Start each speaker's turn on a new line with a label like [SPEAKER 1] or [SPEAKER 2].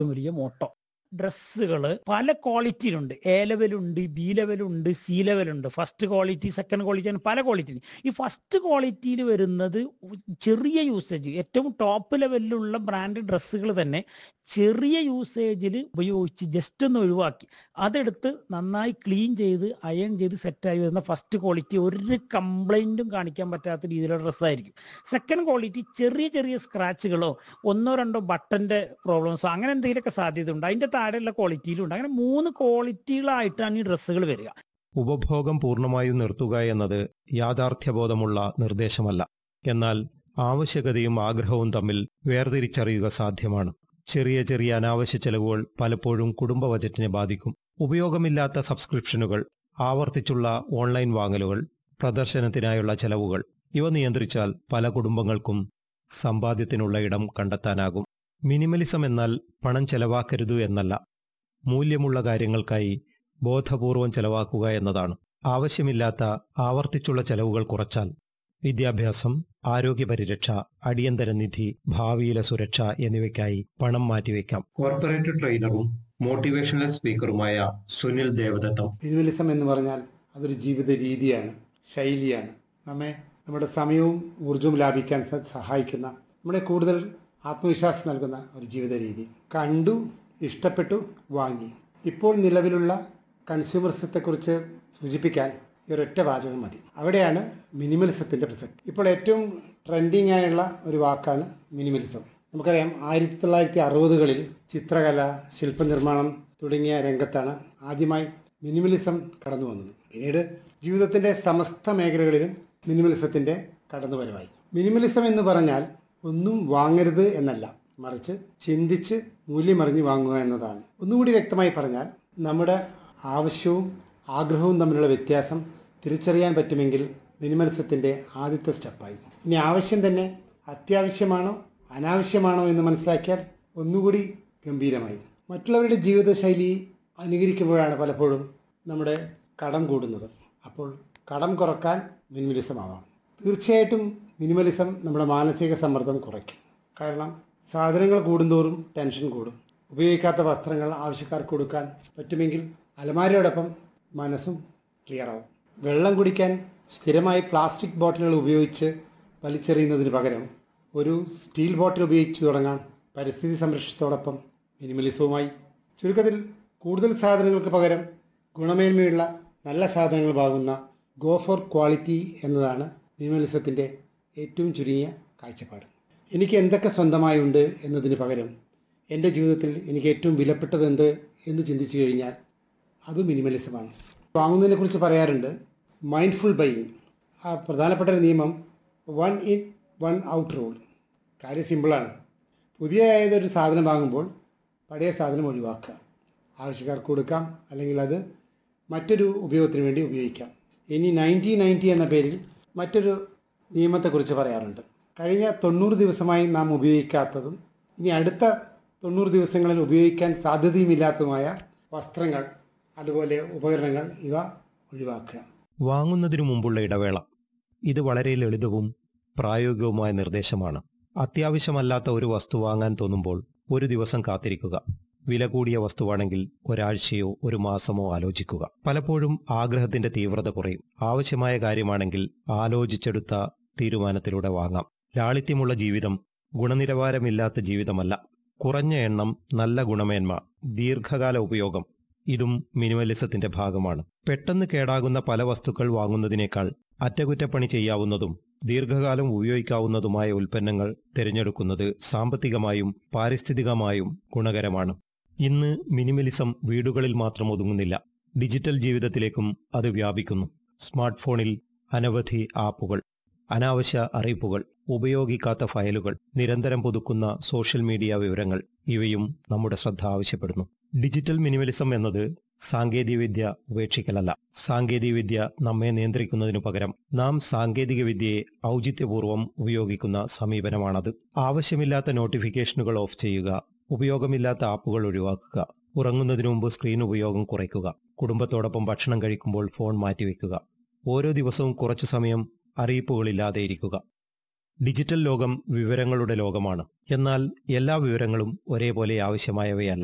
[SPEAKER 1] വലിയ മോട്ടോ ഡ്രസ്സുകൾ പല ക്വാളിറ്റിയിലുണ്ട് എ ലെവലുണ്ട് ബി ലെവലുണ്ട് സി ലെവലുണ്ട് ഫസ്റ്റ് ക്വാളിറ്റി സെക്കൻഡ് ക്വാളിറ്റി അങ്ങനെ പല ക്വാളിറ്റി ഈ ഫസ്റ്റ് ക്വാളിറ്റിയിൽ വരുന്നത് ചെറിയ യൂസേജ് ഏറ്റവും ടോപ്പ് ലെവലിലുള്ള ബ്രാൻഡ് ഡ്രസ്സുകൾ തന്നെ ചെറിയ യൂസേജിൽ ഉപയോഗിച്ച് ജസ്റ്റ് ഒന്ന് ഒഴിവാക്കി അതെടുത്ത് നന്നായി ക്ലീൻ ചെയ്ത് അയൺ ചെയ്ത് സെറ്റായി വരുന്ന ഫസ്റ്റ് ക്വാളിറ്റി ഒരു കംപ്ലൈൻറ്റും കാണിക്കാൻ പറ്റാത്ത രീതിയിലുള്ള ഡ്രസ്സായിരിക്കും സെക്കൻഡ് ക്വാളിറ്റി ചെറിയ ചെറിയ സ്ക്രാച്ചുകളോ ഒന്നോ രണ്ടോ ബട്ടന്റെ പ്രോബ്ലംസോ അങ്ങനെ എന്തെങ്കിലുമൊക്കെ സാധ്യത ഉണ്ട് അതിന്റെ താഴെയുള്ള ക്വാളിറ്റിയിലും ഉണ്ട് അങ്ങനെ മൂന്ന് ക്വാളിറ്റികളായിട്ടാണ് ഈ ഡ്രസ്സുകൾ വരിക
[SPEAKER 2] ഉപഭോഗം പൂർണ്ണമായും നിർത്തുക എന്നത് യാഥാർത്ഥ്യബോധമുള്ള നിർദ്ദേശമല്ല എന്നാൽ ആവശ്യകതയും ആഗ്രഹവും തമ്മിൽ വേർതിരിച്ചറിയുക സാധ്യമാണ് ചെറിയ ചെറിയ അനാവശ്യ ചെലവുകൾ പലപ്പോഴും കുടുംബ ബജറ്റിനെ ബാധിക്കും ഉപയോഗമില്ലാത്ത സബ്സ്ക്രിപ്ഷനുകൾ ആവർത്തിച്ചുള്ള ഓൺലൈൻ വാങ്ങലുകൾ പ്രദർശനത്തിനായുള്ള ചെലവുകൾ ഇവ നിയന്ത്രിച്ചാൽ പല കുടുംബങ്ങൾക്കും സമ്പാദ്യത്തിനുള്ള ഇടം കണ്ടെത്താനാകും മിനിമലിസം എന്നാൽ പണം ചെലവാക്കരുത് എന്നല്ല മൂല്യമുള്ള കാര്യങ്ങൾക്കായി ബോധപൂർവം ചെലവാക്കുക എന്നതാണ് ആവശ്യമില്ലാത്ത ആവർത്തിച്ചുള്ള ചെലവുകൾ കുറച്ചാൽ വിദ്യാഭ്യാസം ആരോഗ്യപരിരക്ഷ അടിയന്തര നിധി ഭാവിയിലെ സുരക്ഷ എന്നിവയ്ക്കായി പണം മാറ്റിവെക്കാം
[SPEAKER 3] കോർപ്പറേറ്റ് ട്രെയിനറും മോട്ടിവേഷണൽ സ്പീക്കറുമായ സുനിൽ ദേവദത്തം
[SPEAKER 4] മിനിമലിസം എന്ന് പറഞ്ഞാൽ അതൊരു ജീവിത രീതിയാണ് ശൈലിയാണ് നമ്മെ നമ്മുടെ സമയവും ഊർജവും ലാഭിക്കാൻ സ- സഹായിക്കുന്ന നമ്മളെ കൂടുതൽ ആത്മവിശ്വാസം നൽകുന്ന ഒരു ജീവിത രീതി കണ്ടു ഇഷ്ടപ്പെട്ടു വാങ്ങി ഇപ്പോൾ നിലവിലുള്ള കൺസ്യൂമറിസത്തെക്കുറിച്ച് സൂചിപ്പിക്കാൻ ഈ ഒരൊറ്റ വാചകം മതി അവിടെയാണ് മിനിമലിസത്തിൻ്റെ പ്രസക്തി ഇപ്പോൾ ഏറ്റവും ട്രെൻഡിങ് ആയുള്ള ഒരു വാക്കാണ് മിനിമലിസം നമുക്കറിയാം ആയിരത്തി തൊള്ളായിരത്തി അറുപതുകളിൽ ചിത്രകല ശില്പനിർമ്മാണം തുടങ്ങിയ രംഗത്താണ് ആദ്യമായി മിനിമലിസം കടന്നു വന്നത് പിന്നീട് ജീവിതത്തിൻ്റെ സമസ്ത മേഖലകളിലും മിനിമലിസത്തിൻ്റെ കടന്നുവരവായി മിനിമലിസം എന്ന് പറഞ്ഞാൽ ഒന്നും വാങ്ങരുത് എന്നല്ല മറിച്ച് ചിന്തിച്ച് മൂല്യമറിഞ്ഞ് വാങ്ങുക എന്നതാണ് ഒന്നുകൂടി വ്യക്തമായി പറഞ്ഞാൽ നമ്മുടെ ആവശ്യവും ആഗ്രഹവും തമ്മിലുള്ള വ്യത്യാസം തിരിച്ചറിയാൻ പറ്റുമെങ്കിൽ മിനിമലിസത്തിൻ്റെ ആദ്യത്തെ സ്റ്റെപ്പായി ഇനി ആവശ്യം തന്നെ അത്യാവശ്യമാണോ അനാവശ്യമാണോ എന്ന് മനസ്സിലാക്കിയാൽ ഒന്നുകൂടി ഗംഭീരമായി മറ്റുള്ളവരുടെ ജീവിതശൈലി അനുകരിക്കുമ്പോഴാണ് പലപ്പോഴും നമ്മുടെ കടം കൂടുന്നത് അപ്പോൾ കടം കുറക്കാൻ മിനിമലിസം ആവാം തീർച്ചയായിട്ടും മിനിമലിസം നമ്മുടെ മാനസിക സമ്മർദ്ദം കുറയ്ക്കും കാരണം സാധനങ്ങൾ കൂടുന്തോറും ടെൻഷൻ കൂടും ഉപയോഗിക്കാത്ത വസ്ത്രങ്ങൾ ആവശ്യക്കാർക്ക് കൊടുക്കാൻ പറ്റുമെങ്കിൽ അലമാരയോടൊപ്പം മനസ്സും ക്ലിയർ ആവും വെള്ളം കുടിക്കാൻ സ്ഥിരമായി പ്ലാസ്റ്റിക് ബോട്ടിലുകൾ ഉപയോഗിച്ച് വലിച്ചെറിയുന്നതിന് പകരം ഒരു സ്റ്റീൽ ബോട്ടിൽ ഉപയോഗിച്ച് തുടങ്ങാം പരിസ്ഥിതി സംരക്ഷണത്തോടൊപ്പം മിനിമലിസവുമായി ചുരുക്കത്തിൽ കൂടുതൽ സാധനങ്ങൾക്ക് പകരം ഗുണമേന്മയുള്ള നല്ല സാധനങ്ങൾ വാങ്ങുന്ന ഗോ ഫോർ ക്വാളിറ്റി എന്നതാണ് മിനിമലിസത്തിൻ്റെ ഏറ്റവും ചുരുങ്ങിയ കാഴ്ചപ്പാട് എനിക്ക് എന്തൊക്കെ സ്വന്തമായി ഉണ്ട് എന്നതിന് പകരം എൻ്റെ ജീവിതത്തിൽ എനിക്ക് ഏറ്റവും വിലപ്പെട്ടത് എന്ത് എന്ന് ചിന്തിച്ചു കഴിഞ്ഞാൽ അത് മിനിമലിസമാണ് വാങ്ങുന്നതിനെക്കുറിച്ച് പറയാറുണ്ട് മൈൻഡ്ഫുൾ ബൈയിങ് ആ പ്രധാനപ്പെട്ട ഒരു നിയമം one in one out rule കാര്യം സിമ്പിളാണ് പുതിയ ഏതൊരു സാധനം വാങ്ങുമ്പോൾ പഴയ സാധനം ഒഴിവാക്കുക ആവശ്യക്കാർക്ക് കൊടുക്കാം അല്ലെങ്കിൽ അത് മറ്റൊരു ഉപയോഗത്തിന് വേണ്ടി ഉപയോഗിക്കാം ഇനി നയൻറ്റി നയൻറ്റി എന്ന പേരിൽ മറ്റൊരു നിയമത്തെക്കുറിച്ച് പറയാറുണ്ട് കഴിഞ്ഞ തൊണ്ണൂറ് ദിവസമായി നാം ഉപയോഗിക്കാത്തതും ഇനി അടുത്ത തൊണ്ണൂറ് ദിവസങ്ങളിൽ ഉപയോഗിക്കാൻ സാധ്യതയുമില്ലാത്തതുമായ വസ്ത്രങ്ങൾ അതുപോലെ ഉപകരണങ്ങൾ ഇവ ഒഴിവാക്കുക
[SPEAKER 2] വാങ്ങുന്നതിനു മുമ്പുള്ള ഇടവേള ഇത് വളരെ ലളിതവും പ്രായോഗികവുമായ നിർദ്ദേശമാണ് അത്യാവശ്യമല്ലാത്ത ഒരു വസ്തു വാങ്ങാൻ തോന്നുമ്പോൾ ഒരു ദിവസം കാത്തിരിക്കുക വില കൂടിയ വസ്തുവാണെങ്കിൽ ഒരാഴ്ചയോ ഒരു മാസമോ ആലോചിക്കുക പലപ്പോഴും ആഗ്രഹത്തിന്റെ തീവ്രത കുറയും ആവശ്യമായ കാര്യമാണെങ്കിൽ ആലോചിച്ചെടുത്ത തീരുമാനത്തിലൂടെ വാങ്ങാം ലാളിത്യമുള്ള ജീവിതം ഗുണനിലവാരമില്ലാത്ത ജീവിതമല്ല കുറഞ്ഞ എണ്ണം നല്ല ഗുണമേന്മ ദീർഘകാല ഉപയോഗം ഇതും മിനിമലിസത്തിന്റെ ഭാഗമാണ് പെട്ടെന്ന് കേടാകുന്ന പല വസ്തുക്കൾ വാങ്ങുന്നതിനേക്കാൾ അറ്റകുറ്റപ്പണി ചെയ്യാവുന്നതും ദീർഘകാലം ഉപയോഗിക്കാവുന്നതുമായ ഉൽപ്പന്നങ്ങൾ തിരഞ്ഞെടുക്കുന്നത് സാമ്പത്തികമായും പാരിസ്ഥിതികമായും ഗുണകരമാണ് ഇന്ന് മിനിമലിസം വീടുകളിൽ മാത്രം ഒതുങ്ങുന്നില്ല ഡിജിറ്റൽ ജീവിതത്തിലേക്കും അത് വ്യാപിക്കുന്നു സ്മാർട്ട് ഫോണിൽ അനവധി ആപ്പുകൾ അനാവശ്യ അറിയിപ്പുകൾ ഉപയോഗിക്കാത്ത ഫയലുകൾ നിരന്തരം പുതുക്കുന്ന സോഷ്യൽ മീഡിയ വിവരങ്ങൾ ഇവയും നമ്മുടെ ശ്രദ്ധ ആവശ്യപ്പെടുന്നു ഡിജിറ്റൽ മിനിമലിസം എന്നത് സാങ്കേതികവിദ്യ ഉപേക്ഷിക്കലല്ല സാങ്കേതികവിദ്യ നമ്മെ നിയന്ത്രിക്കുന്നതിനു പകരം നാം സാങ്കേതികവിദ്യയെ ഔചിത്യപൂർവ്വം ഉപയോഗിക്കുന്ന സമീപനമാണത് ആവശ്യമില്ലാത്ത നോട്ടിഫിക്കേഷനുകൾ ഓഫ് ചെയ്യുക ഉപയോഗമില്ലാത്ത ആപ്പുകൾ ഒഴിവാക്കുക ഉറങ്ങുന്നതിനു മുമ്പ് സ്ക്രീൻ ഉപയോഗം കുറയ്ക്കുക കുടുംബത്തോടൊപ്പം ഭക്ഷണം കഴിക്കുമ്പോൾ ഫോൺ മാറ്റിവെക്കുക ഓരോ ദിവസവും കുറച്ചു സമയം അറിയിപ്പുകളില്ലാതെ ഇരിക്കുക ഡിജിറ്റൽ ലോകം വിവരങ്ങളുടെ ലോകമാണ് എന്നാൽ എല്ലാ വിവരങ്ങളും ഒരേപോലെ ആവശ്യമായവയല്ല